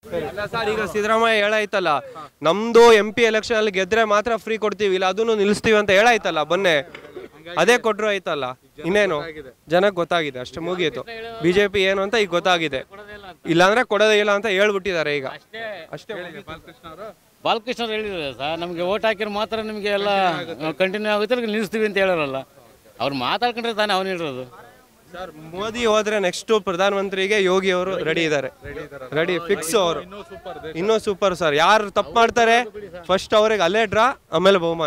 ಅಲ್ಲ ಸರ್ ಈಗ ಸಿದ್ದರಾಮಯ್ಯ ಹೇಳಾಯ್ತಲ್ಲ ನಮ್ದು ಎಂ ಪಿ ಎಲೆಕ್ಷನ್ ಅಲ್ಲಿ ಗೆದ್ರೆ ಮಾತ್ರ ಫ್ರೀ ಕೊಡ್ತೀವಿ ಇಲ್ಲ ಅದನ್ನು ನಿಲ್ಲಿಸ್ತೀವಿ ಅಂತ ಹೇಳಾಯ್ತಲ್ಲ ಬನ್ನೆ ಅದೇ ಕೊಟ್ರು ಆಯ್ತಲ್ಲ ಇನ್ನೇನು ಜನಕ್ಕೆ ಗೊತ್ತಾಗಿದೆ ಅಷ್ಟೇ ಮುಗೀತು ಬಿಜೆಪಿ ಏನು ಅಂತ ಈಗ ಗೊತ್ತಾಗಿದೆ ಇಲ್ಲಾಂದ್ರೆ ಕೊಡೋದೇ ಇಲ್ಲ ಅಂತ ಹೇಳ್ಬಿಟ್ಟಿದ್ದಾರೆ ಈಗ ಅಷ್ಟೇ ಬಾಲಕೃಷ್ಣ ಅವ್ರು ಹೇಳಿದ್ರು ಸರ್ ನಮಗೆ ಓಟ್ ಹಾಕಿದ್ರೆ ಮಾತ್ರ ನಿಮಗೆ ಎಲ್ಲ ಕಂಟಿನ್ಯೂ ಆಗುತ್ತೆ ಇಲ್ಲ ನಿಲ್ಲಿಸ್ತೀವಿ ಅಂತ ಹೇಳೋರಲ್ಲ ಅವ್ರು ಮಾತಾಡ್ಕೊಂಡ್ರೆ ತಾನೇ ಅವ್ನು ಹೇಳಿರೋದು ಸರ್ ಮೋದಿ ಹೋದ್ರೆ ನೆಕ್ಸ್ಟ್ ಪ್ರಧಾನಮಂತ್ರಿಗೆ ಯೋಗಿ ಅವರು ರೆಡಿ ಇದ್ದಾರೆ ರೆಡಿ ಫಿಕ್ಸ್ ಅವರು ಇನ್ನೂ ಸೂಪರ್ ಸರ್ ಯಾರು ತಪ್ಪು ಮಾಡ್ತಾರೆ ಫಸ್ಟ್ ಅವ್ರಿಗೆ ಅಲ್ಲೇ ಡ್ರಾ ಆಮೇಲೆ ಬಹುಮಾನ